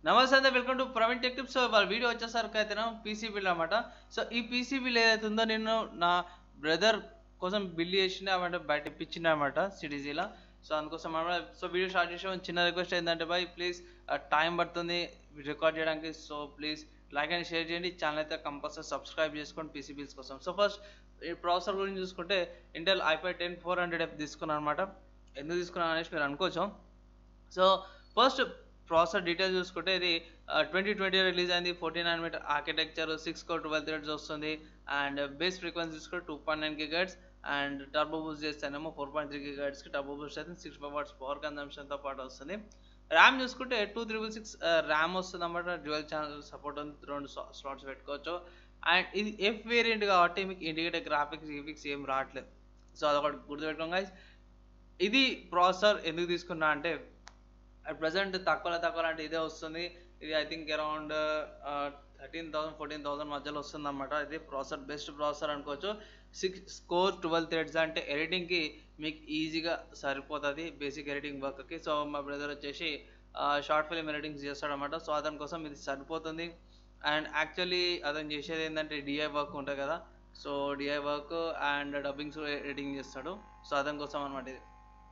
నమస్తే అండి welcome to Praveen tech tips so వాళ్ళ వీడియో వచ్చేసరికి అయితే పీసీ బిల్ అనమాట సో ఈ పీసీ బిల్ ఏదైతే ఉందో నేను నా బ్రదర్ కోసం బిల్ చేసిన అంటే బయట ఇప్పించిన అనమాట సిటీజీలో సో అందుకోసం అనమాట సో వీడియో స్టార్ట్ చేసాం చిన్న రిక్వెస్ట్ ఏంటంటే బాయ్ ప్లీజ్ టైం పడుతుంది రికార్డ్ చేయడానికి so please like and share చేయండి ఛానల్ అయితే కంపల్సరీ సబ్స్క్రైబ్ చేసుకోండి పీసీ బిల్స్ కోసం సో ఫస్ట్ ఈ ప్రాసెసర్ గురించి చూసుకుంటే Intel i five ten four hundred F తీసుకున్నాను అనమాట ఎందుకు తీసుకున్నాను అనేసి మీరు అనుకోవచ్చు సో ఫస్ట్ ప్రాసెసర్ డీటెయిల్స్ చూసుకుంటే ఇది ట్వంటీ ట్వంటీ రిలీజ్ అయింది fourteen nanometer architecture six core twelve threads వస్తుంది అండ్ బేస్ ఫ్రీక్వెన్సీ చూసుకుంటే two point nine gigahertz and turbo boost చేస్తేనేమో ఫోర్ పాయింట్ త్రీ గిగర్స్కి టర్బో బూస్ట్ అయితే సిక్స్ ఫైవ్ వాట్స్ పవర్ కన్జంప్షన్తో పాటు వస్తుంది ర్యామ్ చూసుకుంటే టూ త్రిబుల్ సిక్స్ ర్యామ్ వస్తుంది అన్నమాట డ్యూయల్ ఛానల్ సపోర్ట్ ఉంది రెండు స్లాట్స్ పెట్టుకోవచ్చు అండ్ ఇది ఎఫ్ వేరియంట్ కాబట్టి మీకు ఇండికేటర్ గ్రాఫిక్స్ గ్రాఫిక్స్ ఏం రావట్లేదు సో అదొకటి గుర్తుపెట్టుకోండి guys ఇది ప్రాసెసర్ ఎందుకు తీసుకున్నా అంటే అట్ ప్రజెంట్ తక్కువలో తక్కువ అంటే ఇదే వస్తుంది ఇది I think around thirteen thousand fourteen thousand మధ్యలో వస్తుంది అనమాట ఇది ప్రాసెసర్ బెస్ట్ ప్రాసెసర్ అనుకోవచ్చు సిక్స్ స్కోర్ ట్వెల్వ్ థ్రెడ్స్ అంటే ఎడిటింగ్కి మీకు ఈజీగా సరిపోతుంది బేసిక్ ఎడిటింగ్ వర్క్కి సో మా బ్రదర్ వచ్చేసి షార్ట్ ఫిల్మ్ ఎడిటింగ్స్ చేస్తాడనమాట సో అతని కోసం ఇది సరిపోతుంది అండ్ యాక్చువల్లీ అతను చేసేది ఏంటంటే డిఐ వర్క్ ఉంటుంది కదా so DI work and dubbings editing చేస్తాడు సో అతని కోసం అనమాట ఇది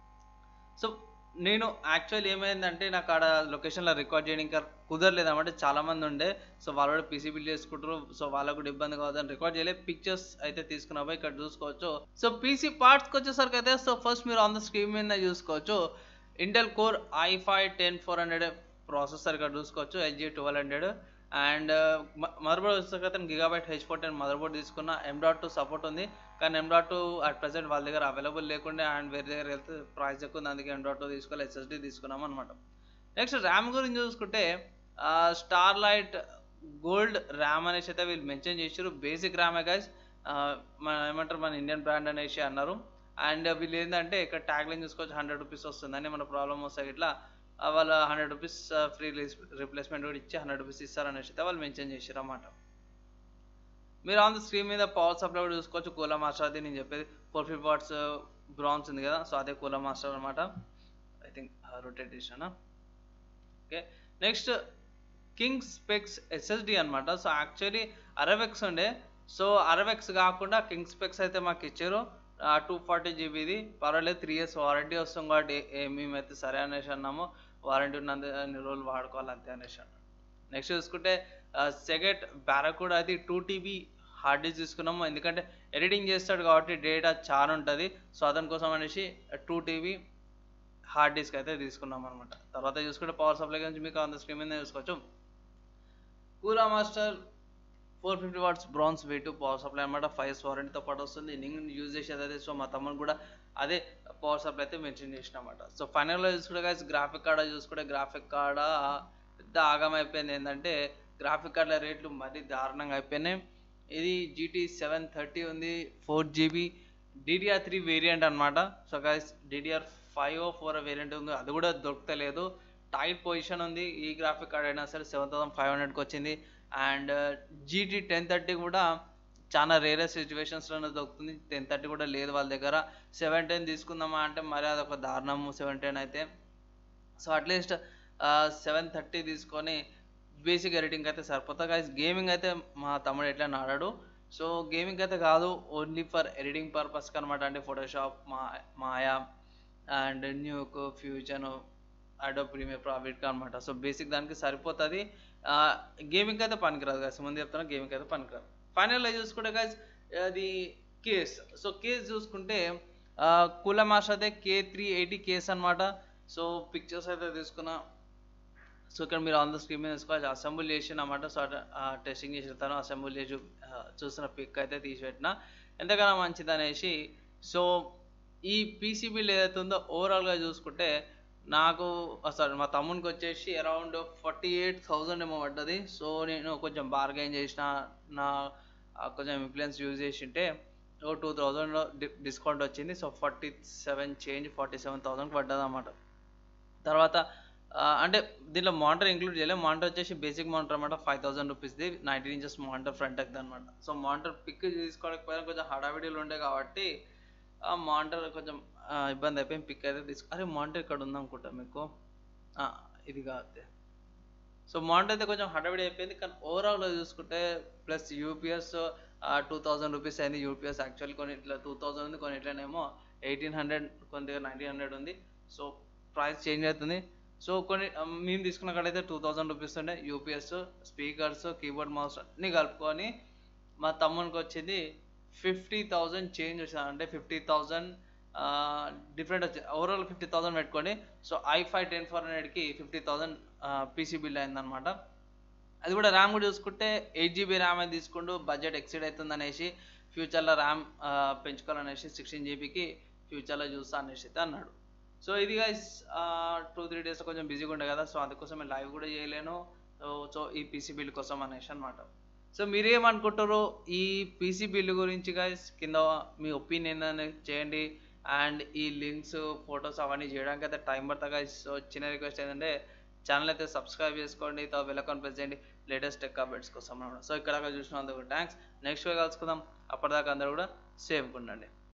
సో నేను యాక్చువల్ ఏమైందంటే నాకు ఆడ లొకేషన్లో రికార్డ్ చేయడం ఇంకా కుదరలేదు అనమాట చాలా మంది ఉండే సో వాళ్ళు కూడా పీసీ బిల్ చేసుకుంటారు సో వాళ్ళకు కూడా ఇబ్బంది కావద్దని రికార్డ్ చేయలేదు పిక్చర్స్ అయితే తీసుకున్నాము ఇక్కడ చూసుకోవచ్చు సో పీసీ పార్ట్స్కి వచ్చేసరికి అయితే సో ఫస్ట్ మీరు ఆన్ ద స్క్రీన్ మీద చూసుకోవచ్చు Intel core I five ten four hundred processor ఇక్కడ చూసుకోవచ్చు LG twelve hundred and motherboard వచ్చేసరికి అతను Gigabyte H four ten motherboard తీసుకున్న ఎం డాట్ టూ సపోర్ట్ ఉంది కానీ M dot two at present వాళ్ళ దగ్గర అవైలబుల్ లేకుండా అండ్ వేరే దగ్గర వెళ్తే ప్రైస్ ఎక్కువ ఉంది అందుకే ఎం డాట్ టూ తీసుకోవాలి ఎస్ఎస్డి తీసుకున్నాం అనమాట నెక్స్ట్ ర్యామ్ గురించి చూసుకుంటే స్టార్ లైట్ గోల్డ్ ర్యామ్ అనేసి అయితే వీళ్ళు మెన్షన్ చేశారు బేసిక్ ర్యామే గైస్ మన ఏమంటారు మన ఇండియన్ బ్రాండ్ అనేసి అన్నారు అండ్ వీళ్ళు ఏంటంటే ఇక్కడ ట్యాగ్ లైన్ చూసుకోవచ్చు హండ్రెడ్ రూపీస్ వస్తుందని మన ప్రాబ్లమ్ వస్తాయి ఇట్లా వాళ్ళ హండ్రెడ్ రూపీస్ ఫ్రీ రిప్లేస్మెంట్ కూడా ఇచ్చి హండ్రెడ్ రూపీస్ ఇస్తారనేసి అయితే వాళ్ళు మెన్షన్ చేశారు అన్నమాట మీరు ఆన్ ద స్క్రీన్ మీద పవర్ సప్లై కూడా చూసుకోవచ్చు కూలా మాస్టర్ అది నేను చెప్పేది ఫోర్ ఫిఫ్టీ వాట్స్ బ్రాన్స్ ఉంది కదా సో అదే కూలా మాస్టర్ అనమాట ఐ థింక్ రొటేట్ చేసానా okay next king specs SSD అనమాట సో యాక్చువల్లీ అరవెక్స్ ఉండే సో అరవెక్స్ కాకుండా కింగ్ స్పెక్స్ అయితే మాకు ఇచ్చారు టూ ఫార్టీ జీబీది పర్వాలేదు త్రీ ఇయర్స్ వారంటీ వస్తుంది కాబట్టి మేమైతే సరే అనేసి అన్నాము వారంటీ ఉన్నంత అన్ని రోజులు వాడుకోవాలి అంతే అనేసి అన్నాడు నెక్స్ట్ చూసుకుంటే సెగెట్ బ్యారకూడా అది టూ టీబీ హార్డ్ డిస్క్ తీసుకున్నాము ఎందుకంటే ఎడిటింగ్ చేస్తాడు కాబట్టి డేటా చాలా ఉంటుంది సో అతని కోసం అనేసి టూ టీబీ హార్డ్ డిస్క్ అయితే తీసుకున్నాం అనమాట తర్వాత చూసుకుంటే పవర్ సప్లై గురించి మీకు ఆన్ ద స్క్రీన్ మీద చూసుకోవచ్చు Cooler Master four fifty watts bronze weight power supply అనమాట ఫైవ్ ఇయర్స్ వారంటీతో పాటు వస్తుంది నేను యూజ్ చేసేది అదే సో మా తమ్ముడు కూడా అదే పవర్ సప్లై అయితే మెన్షన్ చేసిన అనమాట సో ఫైనల్లో చూసుకుంటే గైస్ గ్రాఫిక్ కార్డ్ చూసుకుంటే గ్రాఫిక్ కార్డ్ పెద్ద ఆగం అయిపోయింది ఏంటంటే గ్రాఫిక్ కార్డుల రేట్లు మరీ దారుణంగా అయిపోయినాయి ఇది జీటీ సెవెన్ థర్టీ ఉంది four GB DDR three variant అనమాట so guys DDR five four variant ఉంది అది కూడా దొరకలేదు టైట్ పొజిషన్ ఉంది ఈ గ్రాఫిక్ కార్డ్ అయినా సరే సెవెన్ థౌసండ్ ఫైవ్ హండ్రెడ్కి వచ్చింది అండ్ జీటీ టెన్ థర్టీ కూడా చాలా రేరే సిచ్యువేషన్స్లోనే దొరుకుతుంది టెన్ థర్టీ కూడా లేదు వాళ్ళ దగ్గర సెవెన్ టెన్ తీసుకుందామా అంటే మరి అదొక దారుణము సెవెన్ టెన్ అయితే సో అట్లీస్ట్ సెవెన్ థర్టీ తీసుకొని బేసిక్ ఎడిటింగ్ అయితే సరిపోతుంది గైస్ గేమింగ్ అయితే మా తమ్ముడు ఎట్లా ఆడాడు సో గేమింగ్ అయితే కాదు ఓన్లీ ఫర్ ఎడిటింగ్ పర్పస్కి అనమాట అంటే ఫోటోషాప్ మా Maya and Nuke future Adobe Premiere profit అనమాట సో బేసిక్ దానికి సరిపోతుంది గేమింగ్ అయితే పనికిరాదు గైస్ ముందు చెప్తున్నా గేమింగ్ అయితే పనికిరాదు ఫైనల్లో చూసుకుంటే గైస్ అది కేస్ సో కేస్ చూసుకుంటే కూల మాస్టర్ అయితే కే త్రీ ఎయిటీ కేస్ అనమాట సో పిక్చర్స్ అయితే తీసుకున్నా సో ఇక్కడ మీరు ఆన్ ద స్క్రీన్ మీద తీసుకోవాలి అసెంబుల్ చేసినమాట సో టెస్టింగ్ చేసిన తను అసెంబుల్ చేసి చూసిన పిక్ అయితే తీసిపెట్టిన ఎంతగానో మంచిది అనేసి సో ఈ పీసీబీలు ఏదైతే ఉందో ఓవరాల్గా చూసుకుంటే నాకు సారీ మా తమ్మునికి వచ్చేసి అరౌండ్ ఫార్టీ ఎయిట్ థౌజండ్ ఏమో పడ్డది సో నేను కొంచెం బార్గెన్ చేసిన నా కొంచెం ఇన్ఫ్లుయెన్స్ యూజ్ చేసింటే ఒక టూ థౌజండ్ డిస్కౌంట్ వచ్చింది so forty seven change forty seven థౌజండ్కి పడ్డది అన్నమాట తర్వాత అంటే దీంట్లో మానిటర్ ఇంక్లూడ్ చేయలేదు మానిటర్ వచ్చేసి బేసిక్ మానిటర్ అనమాట ఫైవ్ థౌసండ్ రూపీస్ది నైన్టీన్ ఇంచెస్ మానిటర్ ఫ్రంట్ ఎక్ది అనమాట సో మానిటర్ పిక్ తీసుకోవకపోయినా కొంచెం హడావిడిలు ఉండే కాబట్టి ఆ మానిటర్ కొంచెం ఇబ్బంది అయిపోయింది పిక్ అయితే తీసుకో అరే మానిటర్ ఇక్కడ ఉందనుకుంటా మీకు ఇది కాదు సో మౌంట్ అయితే కొంచెం హడావిడి అయిపోయింది కానీ ఓవరాల్గా చూసుకుంటే plus UPS two thousand rupees అయింది యూపీఎస్ యాక్చువల్ కొన్ని ఇట్లా టూ థౌజండ్ ఉంది కొన్ని ఇట్లనేమో ఎయిటీన్ హండ్రెడ్ కొన్ని దగ్గర నైన్టీన్ హండ్రెడ్ ఉంది సో ప్రైస్ చేంజ్ అవుతుంది సో కొన్ని ఆ, మేము తీసుకున్న కాడైతే టూ థౌజండ్ రూపీస్ ఉండే యూపీఎస్ స్పీకర్స్ కీబోర్డ్ మౌస్ అన్నీ కలుపుకొని మా తమ్మునికి వచ్చింది ఫిఫ్టీ థౌజండ్ చేంజ్ వచ్చింది అంటే ఫిఫ్టీ థౌజండ్ డిఫరెంట్ వచ్చింది ఓవరాల్ ఫిఫ్టీ థౌసండ్ పెట్టుకోండి so I five ten four హండ్రెడ్కి ఫిఫ్టీ థౌసండ్ పీసీ బిల్ అయిందనమాట అది కూడా ర్యామ్ కూడా చూసుకుంటే ఎయిట్ జీబీ ర్యామ్ అయితే తీసుకుంటూ బడ్జెట్ ఎక్సీడ్ అవుతుంది అనేసి ఫ్యూచర్లో ర్యామ్ పెంచుకోవాలనేసి సిక్స్టీన్ జీబీకి ఫ్యూచర్లో చూస్తా అనేసి అయితే అన్నాడు సో ఇది గైస్ టూ త్రీ డేస్ కొంచెం బిజీగా ఉండే కదా సో అందుకోసం నేను లైవ్ కూడా చేయలేను సో సో ఈ పీసీ బిల్ కోసం అనేసి అనమాట సో మీరేమనుకుంటారో ఈ పీసీ బిల్ గురించి గైస్ కింద మీ ఒపీనియన్ అనేది చేయండి అండ్ ఈ లింక్స్ ఫొటోస్ అవన్నీ చేయడానికి అయితే టైం పడుతుంది గైస్ సో చిన్న రిక్వెస్ట్ ఏంటంటే ఛానల్ అయితే సబ్స్క్రైబ్ చేసుకోండి తో వెల్కమ్ ప్రెస్ చేయండి లేటెస్ట్ టెక్ అప్డేట్స్ కోసం అన్నమాట సో ఇక్కడ చూసినందుకు థ్యాంక్స్ నెక్స్ట్ వే కలుసుకుందాం అప్పటిదాకా అందరూ కూడా సేఫ్గా ఉండండి